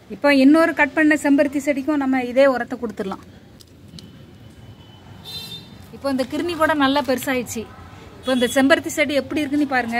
இப்போ இன்னொரு கட் பண்ண செம்பருத்தி செடிக்கும் நம்ம இதே உரத்தை கொடுத்துடலாம் இப்போ இந்த கிருணி கூட நல்லா பெருசாயிடுச்சு இப்போ இந்த செம்பருத்தி செடி எப்படி இருக்குன்னு பாருங்க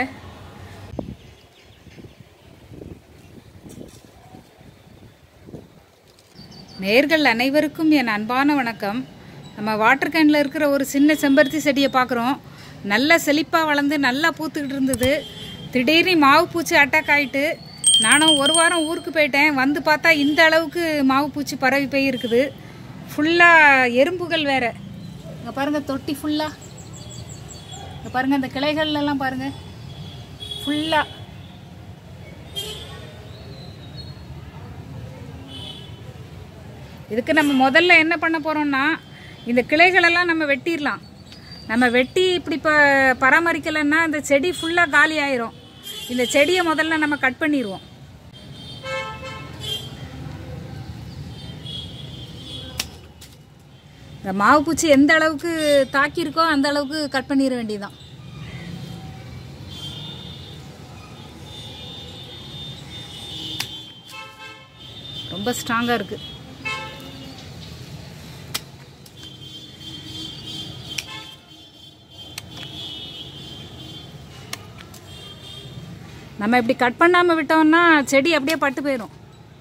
நேர்கள் அனைவருக்கும் என் அன்பான வணக்கம் நம்ம வாட்டர் கேனில் இருக்கிற ஒரு சின்ன செம்பருத்தி செடியை பார்க்குறோம் நல்லா செழிப்பாக வளர்ந்து நல்லா பூத்துக்கிட்டு இருந்தது திடீர்னு மாவு பூச்சி அட்டாக் ஆகிட்டு நானும் ஒரு வாரம் ஊருக்கு போயிட்டேன் வந்து பார்த்தா இந்த அளவுக்கு மாவு பூச்சி பரவி போய் இருக்குது ஃபுல்லாக எறும்புகள் வேற இங்கே பாருங்கள் தொட்டி ஃபுல்லாக இங்கே பாருங்கள் இந்த கிளைகள்லாம் பாருங்கள் ஃபுல்லாக இதுக்கு நம்ம முதல்ல என்ன பண்ண போகிறோம்னா இந்த கிளைகளெல்லாம் நம்ம வெட்டிடலாம் நம்ம வெட்டி இப்படி இப்போ பராமரிக்கலைன்னா இந்த செடி ஃபுல்லாக காலி ஆயிரும் இந்த செடியை முதல்ல நம்ம கட் பண்ணிடுவோம் இந்த மாவு பூச்சி எந்த அளவுக்கு தாக்கியிருக்கோ அந்த அளவுக்கு கட் பண்ணிட வேண்டியதுதான் ரொம்ப ஸ்ட்ராங்காக இருக்குது நம்ம இப்படி கட் பண்ணாமல் விட்டோம்னா செடி அப்படியே பட்டு போயிடும்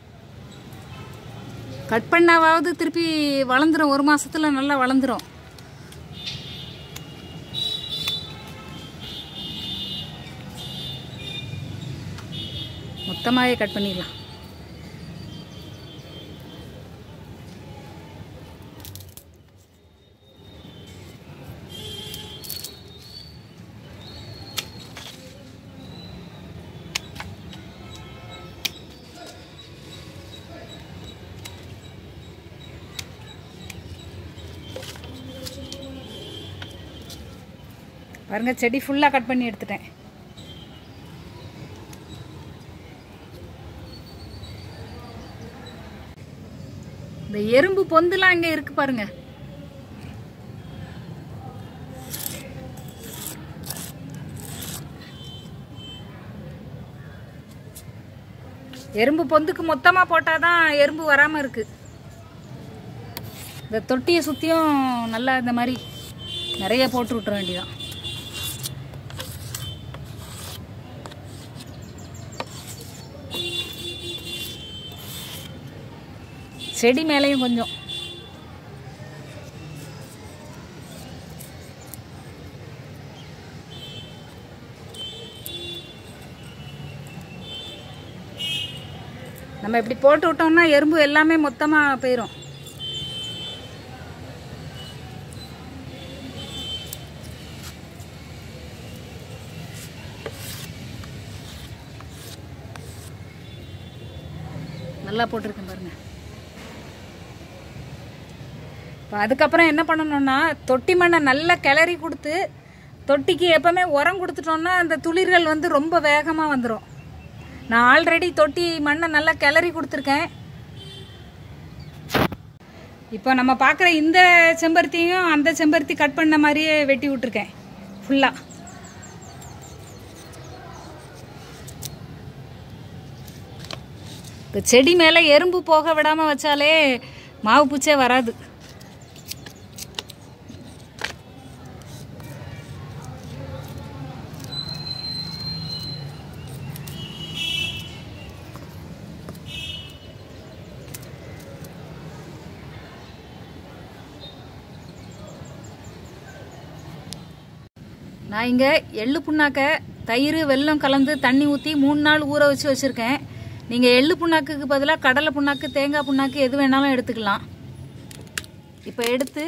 கட் பண்ணாவது திருப்பி வளர்ந்துரும் ஒரு மாசத்துல நல்லா வளர்ந்துரும் மொத்தமாகவே கட் பண்ணிடலாம் பாருங்க செடி ஃபுல்லாக கட் பண்ணி எடுத்துட்டேன் இந்த எறும்பு பொந்துலாம் இங்க இருக்கு பாருங்க எறும்பு பொந்துக்கு மொத்தமா போட்டாதான் எறும்பு வராம இருக்கு இந்த தொட்டியை சுத்தியும் நல்லா இந்த மாதிரி நிறைய போட்டு விட்டுற வேண்டியதான் செடி மேலேயும் கொஞ்சம் நம்ம இப்படி போட்டு விட்டோம்னா எறும்பு எல்லாமே மொத்தமாக போயிடும் நல்லா போட்டிருக்கேன் பாருங்க இப்போ அதுக்கப்புறம் என்ன பண்ணணும்னா தொட்டி மண்ணை நல்லா கிளறி கொடுத்து தொட்டிக்கு எப்பவுமே உரம் கொடுத்துட்டோம்னா அந்த துளிர்கள் வந்து ரொம்ப வேகமாக வந்துடும் நான் ஆல்ரெடி தொட்டி மண்ணை நல்லா கிளறி கொடுத்துருக்கேன் இப்போ நம்ம பார்க்குற இந்த செம்பருத்தியும் அந்த செம்பருத்தி கட் பண்ண மாதிரியே வெட்டி விட்டுருக்கேன் ஃபுல்லாக இந்த செடி மேலே எறும்பு போக விடாமல் வச்சாலே மாவு பூச்சே வராது நான் இங்கே எள்ளு புண்ணாக்க தயிர் வெல்லம் கலந்து தண்ணி ஊற்றி மூணு நாள் ஊற வச்சு வச்சுருக்கேன் நீங்கள் எள்ளு புண்ணாக்குக்கு பதிலாக கடலை புண்ணாக்கு தேங்காய் புண்ணாக்கு எது வேணாலும் எடுத்துக்கலாம் இப்போ எடுத்து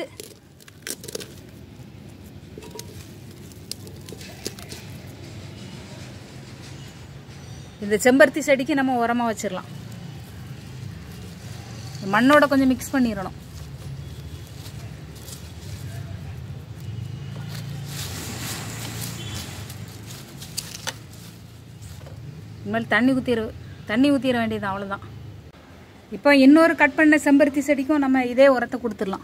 இந்த செம்பருத்தி செடிக்கு நம்ம உரமாக வச்சிடலாம் மண்ணோட கொஞ்சம் மிக்ஸ் பண்ணிடணும் இனிமேல் தண்ணி ஊற்றிட தண்ணி ஊற்றிட வேண்டியது அவ்வளோதான் இப்போ இன்னொரு கட் பண்ண செம்பருத்தி செடிக்கும் நம்ம இதே உரத்தை கொடுத்துடலாம்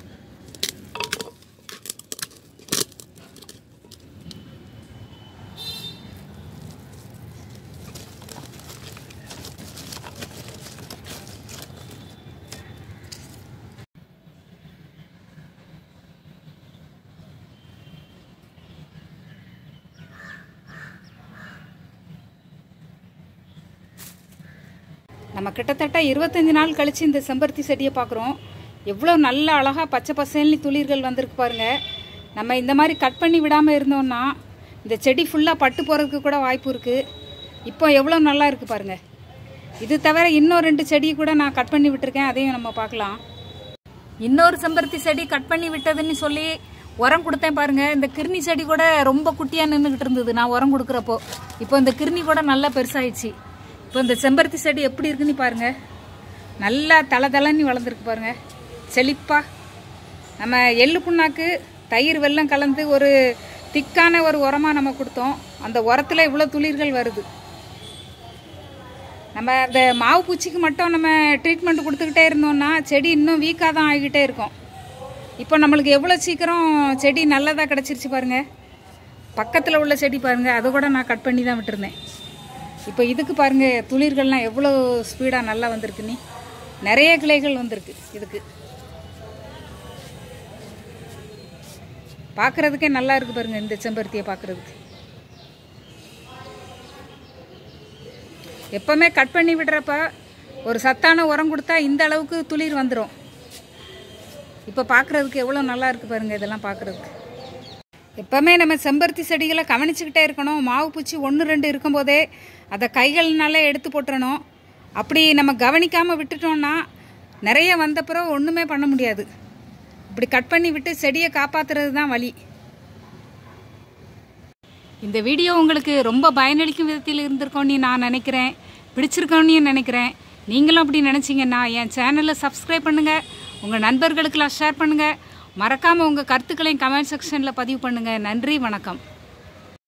நம்ம கிட்டத்தட்ட இருபத்தஞ்சி நாள் கழித்து இந்த செம்பருத்தி செடியை பார்க்குறோம் எவ்வளோ நல்ல அழகாக பச்சை பசேல்னு துளிர்கள் வந்திருக்கு பாருங்க நம்ம இந்த மாதிரி கட் பண்ணி விடாமல் இருந்தோம்னா இந்த செடி ஃபுல்லாக பட்டு போகிறதுக்கு கூட வாய்ப்பு இருக்குது இப்போ எவ்வளோ நல்லா இருக்குது பாருங்கள் இது தவிர இன்னும் ரெண்டு செடி கூட நான் கட் பண்ணி விட்டுருக்கேன் அதையும் நம்ம பார்க்கலாம் இன்னொரு செம்பருத்தி செடி கட் பண்ணி விட்டதுன்னு சொல்லி உரம் கொடுத்தேன் பாருங்க இந்த கிருணி செடி கூட ரொம்ப குட்டியாக நின்றுக்கிட்டு இருந்தது நான் உரம் கொடுக்குறப்போ இப்போ இந்த கிருணி கூட நல்லா பெருசாயிடுச்சு இப்போ இந்த செம்பருத்தி செடி எப்படி இருக்குன்னு பாருங்க நல்லா தலை தலைன்னு வளர்ந்துருக்கு பாருங்க செழிப்பா நம்ம எள்ளு புண்ணாக்கு தயிர் வெல்லம் கலந்து ஒரு திக்கான ஒரு உரமாக நம்ம கொடுத்தோம் அந்த உரத்தில் இவ்வளோ துளிர்கள் வருது நம்ம அந்த மாவு பூச்சிக்கு மட்டும் நம்ம ட்ரீட்மெண்ட் கொடுத்துக்கிட்டே இருந்தோம்னா செடி இன்னும் வீக்காக தான் ஆகிக்கிட்டே இருக்கும் இப்போ நம்மளுக்கு எவ்வளோ சீக்கிரம் செடி நல்லதாக கிடச்சிருச்சு பாருங்க பக்கத்தில் உள்ள செடி பாருங்க அதை கூட நான் கட் பண்ணி தான் விட்டுருந்தேன் இப்போ இதுக்கு பாருங்க துளிர்கள்லாம் எவ்வளோ ஸ்பீடாக நல்லா வந்திருக்கு நீ நிறைய கிளைகள் வந்திருக்கு இதுக்கு பார்க்குறதுக்கே நல்லா இருக்கு பாருங்க இந்த செம்பருத்தியை பார்க்குறதுக்கு எப்போவுமே கட் பண்ணி விடுறப்ப ஒரு சத்தான உரம் கொடுத்தா இந்த அளவுக்கு துளிர் வந்துடும் இப்போ பார்க்குறதுக்கு எவ்வளோ நல்லா இருக்குது பாருங்கள் இதெல்லாம் பார்க்குறதுக்கு எப்போவுமே நம்ம செம்பருத்தி செடிகளை கவனிச்சுக்கிட்டே இருக்கணும் மாவு பூச்சி ஒன்று ரெண்டு இருக்கும்போதே அதை கைகள்னாலே எடுத்து போட்டுறணும் அப்படி நம்ம கவனிக்காமல் விட்டுட்டோம்னா நிறைய வந்தப்புறம் ஒன்றுமே பண்ண முடியாது இப்படி கட் பண்ணி விட்டு செடியை காப்பாற்றுறது தான் வழி இந்த வீடியோ உங்களுக்கு ரொம்ப பயனளிக்கும் விதத்தில் இருந்திருக்கோன்னு நான் நினைக்கிறேன் பிடிச்சிருக்கோன்னு நினைக்கிறேன் நீங்களும் அப்படி நினச்சிங்கன்னா என் சேனலை சப்ஸ்கிரைப் பண்ணுங்கள் உங்கள் நண்பர்களுக்கெல்லாம் ஷேர் பண்ணுங்கள் மறக்காமல் உங்கள் கருத்துக்களையும் கமெண்ட் செக்ஷனில் பதிவு பண்ணுங்கள் நன்றி வணக்கம்